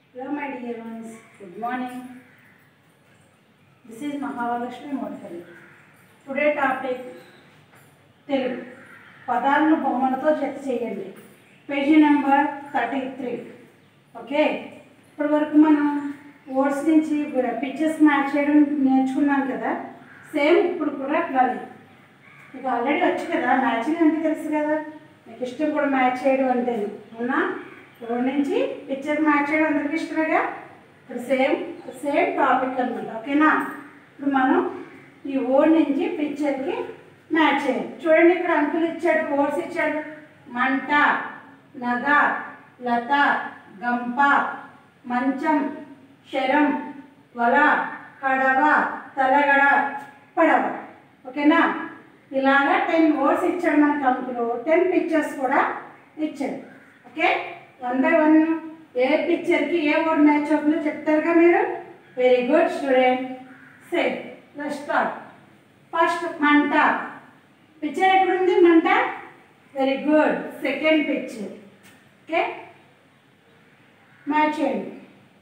Hello, my dear ones. Good morning. This is Mahavalakshmi Modkali. Today topic Telugu పదాలను బొమ్మలతో జత చేయండి page number thirty three okay ఇప్పటి వరకు మనం వర్డ్స్ నుంచి పిక్చర్స్ మ్యాచ్ చేయడం నేర్చుకున్నాం కదా సేమ్ ఇప్పుడు కూడా అట్లానే మీకు ఆల్రెడీ వచ్చు కదా మ్యాచింగ్ అంటే తెలుసు కదా మీకు ఇష్టం కూడా మ్యాచ్ చేయడం అంటే అవునా రోడ్ నుంచి పిక్చర్ మ్యాచ్ చేయడం అందరికి ఇష్టమేగా ఇప్పుడు సేమ్ సేమ్ టాపిక్ అనమాట ఓకేనా ఇప్పుడు మనం ఈ ఓడ్ నుంచి పిక్చర్కి మ్యాచ్ చేయాలి చూడండి ఇక్కడ అంకులు ఇచ్చాడు ఓడ్స్ ఇచ్చాడు మంట నగ లత గంప మంచం శరం వల కడవ తలగడ పడవ ఓకేనా ఇలాగా టెన్ వర్డ్స్ ఇచ్చాడు మనకి అందులో టెన్ పిక్చర్స్ కూడా ఇచ్చాడు ఓకే వన్ బై వన్ ఏ పిక్చర్కి ఏ వర్డ్ మ్యాచ్ అవుతుందో చెప్తారుగా మీరు very good student say start first మంట పిక్చర్ ఎక్కడుంది మంట very good second picture okay match చేయండి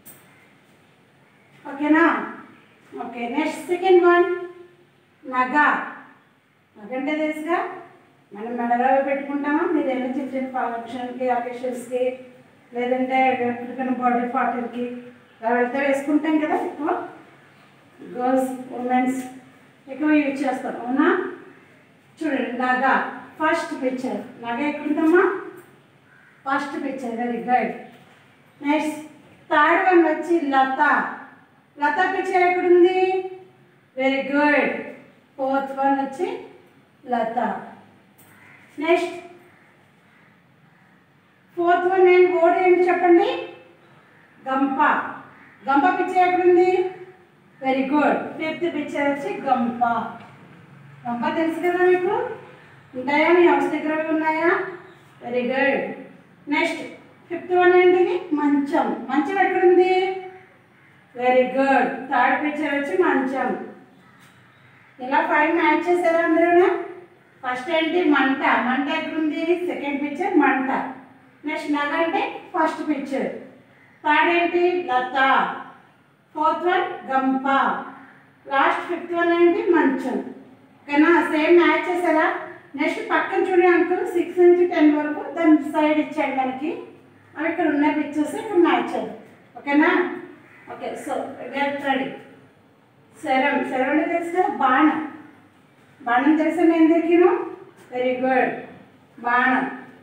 ఓకేనా ఓకే నెక్స్ట్ సెకండ్ వన్ నగ నగ అంటే తెలుసుగా మనం మెడలో పెట్టుకుంటామా మీరు ఏమైనా చిన్న చిన్న ఫంక్షన్కి అకేషన్స్కి లేదంటే ఎక్కడికైనా బర్త్డే పార్టీలకి అలా వెళ్తే వేసుకుంటాం కదా ఎక్కువ గర్ల్స్ ఉమెన్స్ ఎక్కువ యూజ్ చేస్తాం అవునా చూడండి నగ ఫస్ట్ పిక్చర్ నగ ఎక్కడుందమ్మా first picture very good next third one వచ్చి లత లత పిక్చర్ ఎక్కడుంది వెరీ గుడ్ ఫోర్త్ వన్ వచ్చి లత నెక్స్ట్ ఫోర్త్ వన్ ఏంటి ఓడి ఏంటి చెప్పండి గంప గంప పిక్చర్ ఎక్కడుంది వెరీ గుడ్ ఫిఫ్త్ పిక్చర్ వచ్చి గంప గంప తెలుసు కదా మీకు ఉంటాయా మీ హౌస్ దగ్గర అవి ఉన్నాయా very good next fifth one ఏంటిది మంచం మంచం ఎక్కడుంది వెరీ గుడ్ థర్డ్ పిక్చర్ వచ్చి మంచం ఇలా ఫైవ్ మ్యాచ్ చేశారా అందరూ ఫస్ట్ ఏంటి మంట మంట ఎక్కడుంది సెకండ్ పిక్చర్ మంట నెక్స్ట్ నగ అంటే ఫస్ట్ పిక్చర్ థర్డ్ ఏంటి లత ఫోర్త్ వన్ గంప లాస్ట్ ఫిఫ్త్ వన్ ఏంటి మంచం ఓకేనా సేమ్ మ్యాచ్ చేశారా నెక్స్ట్ పక్కన చూడండి అంకుల్ సిక్స్ నుంచి టెన్ వరకు దాని సైడ్ ఇచ్చాడు మనకి అవి ఇక్కడ ఉన్న పిక్చర్స్ ఇక్కడ మ్యాచ్ అయ్యాయి ఓకేనా ఓకే సో గెట్ రెడీ శరం శరం అంటే తెలుసు కదా బాణం బాణం తెలుసా మీ అందరికీను వెరీ గుడ్ బాణం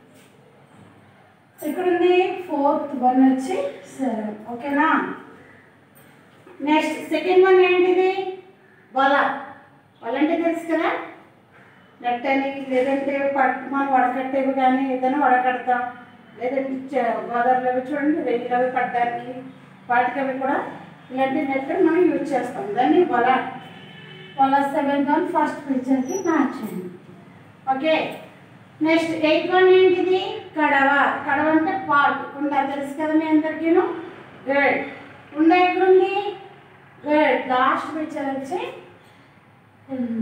ఇక్కడ ఉంది ఫోర్త్ వన్ వచ్చి శరం ఓకేనా నెక్స్ట్ సెకండ్ వన్ ఏంటిది వల వల అంటే తెలుసు కదా నెట్ అని లేదంటే పట్ మనం వడకట్టేవి కానీ ఏదైనా వడకడతాం లేదంటే చ- గోదావరిలో అవి చూడండి వెయ్యిలు అవి పట్టడానికి వాటికి అవి కూడా ఇలాంటి నెట్ మనం యూజ్ చేస్తాం దాన్ని వల వల సెవెంత్ వన్ ఫస్ట్ పిక్చర్కి మ్యాచ్ అయింది ఓకే నెక్స్ట్ ఎయిత్ వన్ ఏంటిది కడవ కడవ అంటే పాట్ కుండ తెలుసు కదా మీ అందరికీను గుడ్ కుండ ఎక్కడుంది గుడ్ లాస్ట్ పిక్చర్ వచ్చి కుండ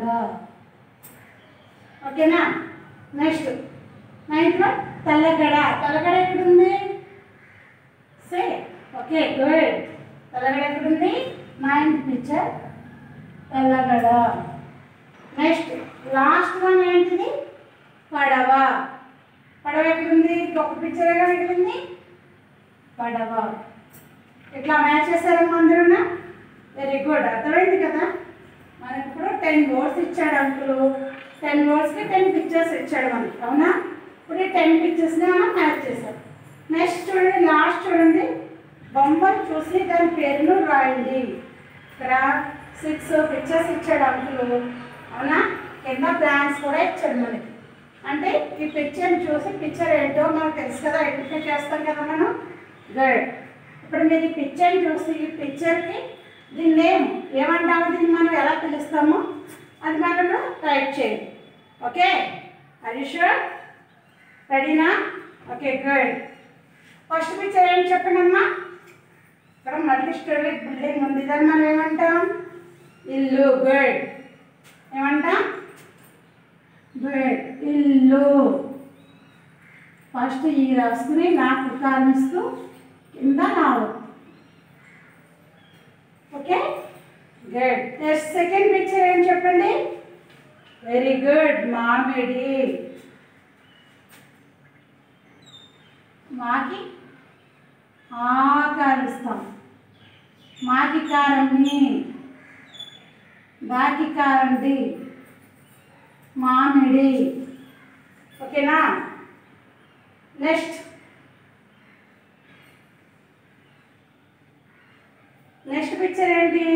ఓకేనా నెక్స్ట్ నైన్త్ వన్ తెల్లగడ తెల్లగడ ఎక్కడుంది సే ఓకే గుడ్ తెల్లగడ ఎక్కడుంది నైన్త్ పిక్చర్ తెల్లగడ నెక్స్ట్ లాస్ట్ వన్ ఏంటిది పడవ పడవ ఎక్కడుంది ఒక పిక్చర్ ఎక్కడుంది పడవ ఇట్లా మ్యాచ్ చేశారమ్మా అందరూ వెరీ గుడ్ అర్థమైంది కదా మనకి ఇప్పుడు టెన్ వర్డ్స్ ఇచ్చాడు అంకులు టెన్ వర్డ్స్కి టెన్ పిక్చర్స్ ఇచ్చాడు మనకి అవునా ఇప్పుడు ఈ టెన్ పిక్చర్స్ని మనం మ్యాచ్ చేసాం నెక్స్ట్ చూడండి లాస్ట్ చూడండి బొమ్మలు చూసి దాని పేరును రాయండి ఇక్కడ సిక్స్ పిక్చర్స్ ఇచ్చాడు అంకులు అవునా కింద ప్లాన్స్ కూడా ఇచ్చాడు మనకి అంటే ఈ పిక్చర్ని చూసి పిక్చర్ ఏంటో మనకు తెలుసు కదా ఐడెంటిఫై చేస్తాం కదా మనం గుడ్ ఇప్పుడు మీరు ఈ పిక్చర్ని చూసి ఈ పిక్చర్కి దీని నేమ్ ఏమంటామో దీన్ని మనం ఎలా పిలుస్తామో అది మనం టైప్ చేయండి ఓకే అది షూర్ రెడీనా ఓకే గుడ్ ఫస్ట్ పిక్చర్ ఏం చెప్పండి అమ్మా ఇక్కడ మల్టీ స్టోరీ బిల్డింగ్ ఉంది దాన్ని మనం ఏమంటాం ఇల్లు గుడ్ ఏమంటాం గుడ్ ఇల్లు ఫస్ట్ ఈ రాసుకుని నాకు కానిస్తూ కింద నాలుగు గుడ్ నెక్స్ట్ సెకండ్ పిక్చర్ ఏం చెప్పండి వెరీ గుడ్ మామిడి మాకి ఆకారిస్తాం మాకి కారం మీ బాకి కారం డి మామిడి ఓకేనా నెక్స్ట్ నెక్స్ట్ పిక్చర్ ఏంటి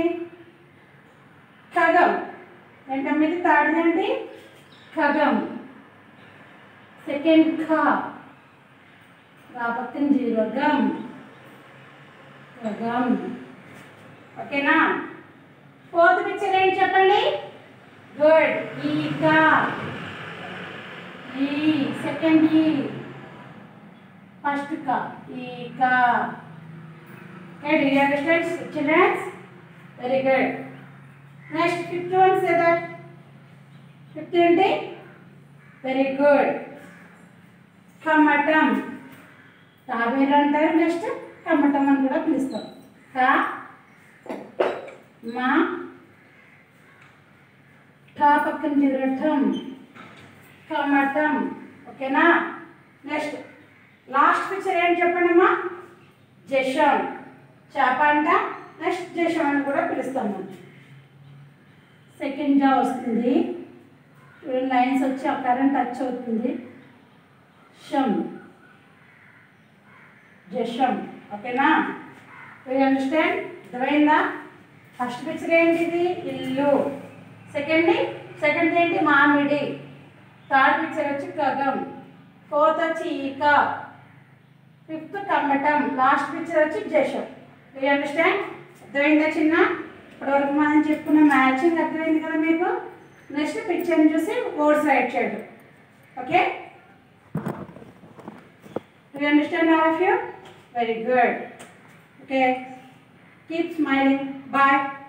ఖగం వెంట మీద తాడిదండి ఖగం సెకండ్ ఖ రా పక్కన జీరో గమ్ గమ్ ఓకేనా ఫోర్త్ పిక్చర్ ఏంటి చెప్పండి గుడ్ ఈ కా ఈ సెకండ్ ఈ ఫస్ట్ కా ఈ కా Okay, do you understand, children? Very good. Next, fifth one, say that. Fifth ఏంటి వెరీ గుడ్ కమ్మటం తాబేలు అంటారు నెక్స్ట్ కమ్మటం అని కూడా పిలుస్తాం కా మా కా పక్కన తిరగటం కమ్మటం ఓకేనా నెక్స్ట్ లాస్ట్ పిక్చర్ ఏంటి చెప్పండి అమ్మా జషం చేప అంట నెక్స్ట్ జషం అని కూడా పిలుస్తాం మనం సెకండ్ జా వస్తుంది చూడండి లైన్స్ వచ్చి ఆ కరెంట్ టచ్ అవుతుంది షం జషం ఓకేనా యూ అండర్స్టాండ్ అర్థమైందా ఫస్ట్ పిక్చర్ ఏంటిది ఇల్లు సెకండ్ సెకండ్ ఏంటి మామిడి థర్డ్ పిక్చర్ వచ్చి గగం ఫోర్త్ వచ్చి ఈక ఫిఫ్త్ కమ్మటం లాస్ట్ పిక్చర్ వచ్చి జషం యూ అండర్స్టాండ్ అర్థమైందా చిన్న ఇప్పటివరకు మనం చెప్పుకున్న మ్యాచింగ్ అర్థమైంది కదా మీకు నెక్స్ట్ పిక్చర్ని చూసి వర్డ్స్ రైట్ చేయడం okay you understand all of you very good okay keep smiling bye